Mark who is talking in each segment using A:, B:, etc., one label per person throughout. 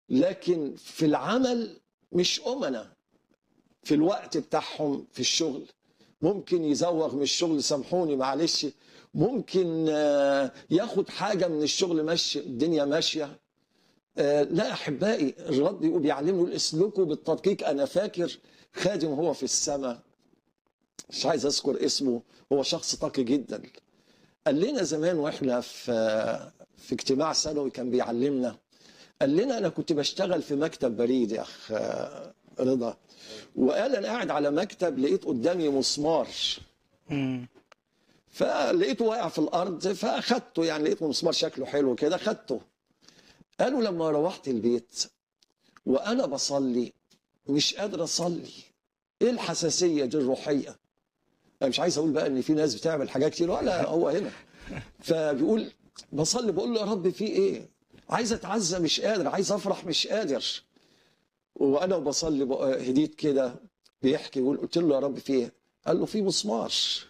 A: لكن في العمل مش أمنا في الوقت بتاعهم في الشغل ممكن يزوغ من الشغل سامحوني معلش ممكن آه، ياخد حاجة من الشغل ماشي الدنيا ماشية آه، لا أحبائي الرب يقول بيعلمنا يقول اسلكوا بالتدقيق أنا فاكر خادم هو في السماء مش عايز أذكر اسمه هو شخص تقي جدا قال لنا زمان واحنا في في اجتماع سنوي كان بيعلمنا قال لنا انا كنت بشتغل في مكتب بريد يا اخ رضا وقال انا قاعد على مكتب لقيت قدامي مسمار
B: مم.
A: فلقيته واقع في الارض فاخدته يعني لقيت مسمار شكله حلو كده خدته قالوا لما روحت البيت وانا بصلي مش قادر اصلي ايه الحساسيه دي الروحيه انا مش عايز اقول بقى ان في ناس بتعمل حاجات كتير ولا هو هنا فبيقول بصلي بقول له يا رب في ايه عايز اتعزى مش قادر عايز افرح مش قادر وانا وبصلي بقى هديت كده بيحكي يقول قلت له يا رب في ايه قال له في مسمار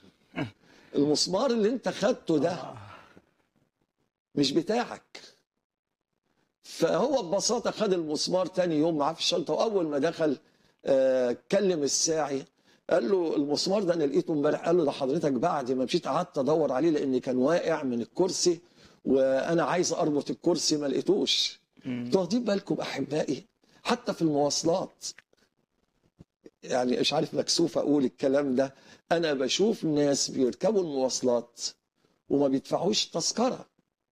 A: المسمار اللي انت خدته ده مش بتاعك فهو ببساطه خد المسمار تاني يوم معاه في الشنطه واول ما دخل آه، كلم الساعي قال له المسمار ده انا لقيته امبارح قال له ده حضرتك بعد ما مشيت قعدت ادور عليه لان كان واقع من الكرسي وانا عايز اربط الكرسي ما لقيتوش انتوا واخدين بالكم احبائي حتى في المواصلات يعني مش عارف مكسوف اقول الكلام ده انا بشوف ناس بيركبوا المواصلات وما بيدفعوش تذكره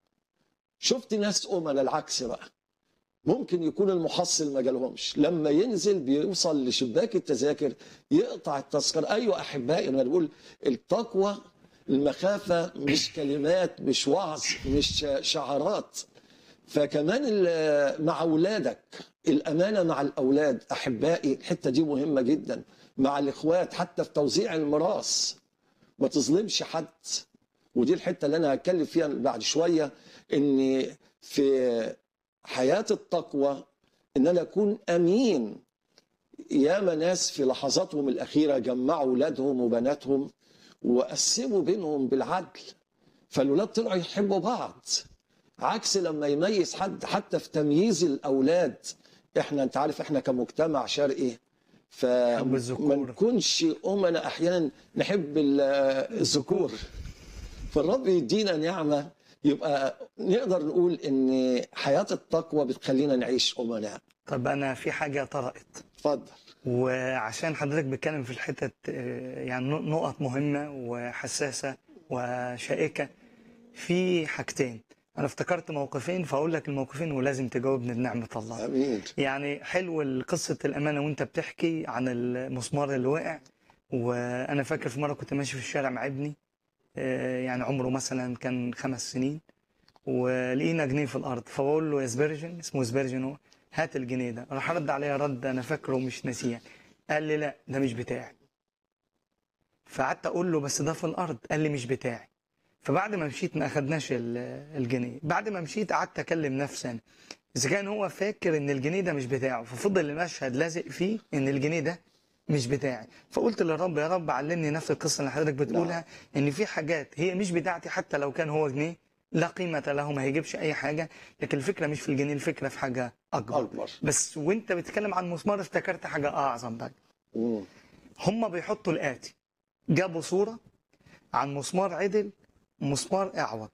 A: شفت ناس امنا العكس بقى ممكن يكون المحصل ما جالهمش لما ينزل بيوصل لشباك التذاكر يقطع التذكره ايوه احبائي انا بقول التقوى المخافه مش كلمات مش وعظ مش شعارات فكمان ال- مع اولادك الامانه مع الاولاد احبائي الحته دي مهمه جدا مع الاخوات حتى في توزيع الميراث ما تظلمش حد ودي الحته اللي انا هتكلم فيها بعد شويه ان في حياه التقوى ان انا اكون امين ياما ناس في لحظاتهم الاخيره جمعوا اولادهم وبناتهم وقسموا بينهم بالعدل فالولاد طلعوا يحبوا بعض عكس لما يميز حد حتى في تمييز الاولاد احنا انت عارف احنا كمجتمع شرقي
B: حب
A: فما
B: الذكور.
A: نكونش امنا احيانا نحب ال- الذكور فالرب يدينا نعمه يبقى نقدر نقول ان حياه التقوى بتخلينا نعيش امناء
B: طب انا في حاجه طرقت
A: اتفضل
B: وعشان حضرتك بتتكلم في الحتت آه، يعني نق- نقط مهمه وحساسه وشائكه في حاجتين انا افتكرت موقفين فاقول لك الموقفين ولازم تجاوبني بنعمه الله
A: امين
B: يعني حلو قصة الأمانة وأنت بتحكي عن المسمار اللي وقع وأنا فاكر في مرة كنت ماشي في الشارع مع ابني آه، يعني عمره مثلا كان خمس سنين ولقينا جنيه في الأرض فبقول له يا سبيرجن اسمه سبيرجن هو هات الجنيه ده راح رد عليا رد أنا فاكره مش ناسيه قال لي لا ده مش بتاعي فقعدت أقول له بس ده في الأرض قال لي مش بتاعي فبعد ما مشيت ما أخدناش ال- الجنيه بعد ما مشيت قعدت أكلم نفسي أنا اذا كان هو فاكر ان الجنيه ده مش بتاعه ففضل المشهد لازق فيه ان الجنيه ده مش بتاعي فقلت للرب يا رب علمني نفس القصه اللي حضرتك بتقولها ان في حاجات هي مش بتاعتي حتى لو كان هو جنيه لا قيمة له ما هيجيبش أي حاجة لكن الفكرة مش في الجنيه الفكرة في حاجة أكبر
A: اكبر
B: بس وأنت بتتكلم عن مسمار افتكرت حاجة أعظم بقى
A: مم.
B: هم بيحطوا الآتي جابوا صورة عن مسمار عدل ومسمار أعوج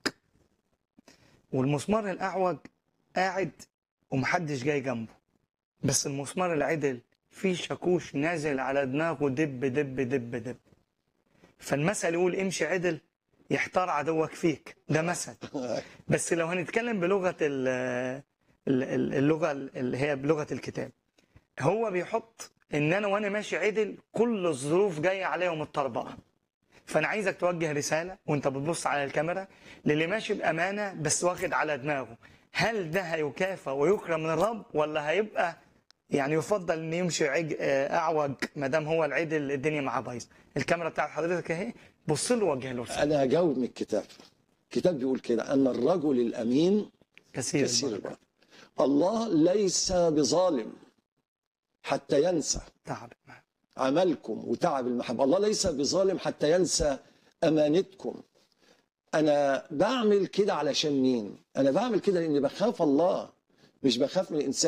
B: والمسمار الأعوج قاعد ومحدش جاي جنبه بس المسمار العدل فيه شاكوش نازل على دماغه دب دب دب دب فالمثل يقول امشي عدل يحتار عدوك فيك ده مثل بس لو هنتكلم بلغة ال- ال- ال- اللغة اللي هي بلغة الكتاب هو بيحط ان انا وانا ماشي عدل كل الظروف جايه عليا ومتطربقه فانا عايزك توجه رساله وانت بتبص على الكاميرا للي ماشي بامانه بس واخد على دماغه هل ده هيكافئ ويكرم من الرب ولا هيبقى يعني يفضل ان يمشي عج... آه، اعوج ما دام هو العدل الدنيا معاه بايظ الكاميرا بتاعت حضرتك اهي بص له وجه له رساله
A: انا هجاوب من الكتاب الكتاب بيقول كده ان الرجل الامين
B: كثير
A: كثير
B: البركة.
A: البركه الله ليس بظالم حتى ينسى
B: تعب معاه.
A: عملكم وتعب المحبة الله ليس بظالم حتى ينسى أمانتكم أنا بعمل كده علشان مين أنا بعمل كده لأني بخاف الله مش بخاف من الإنسان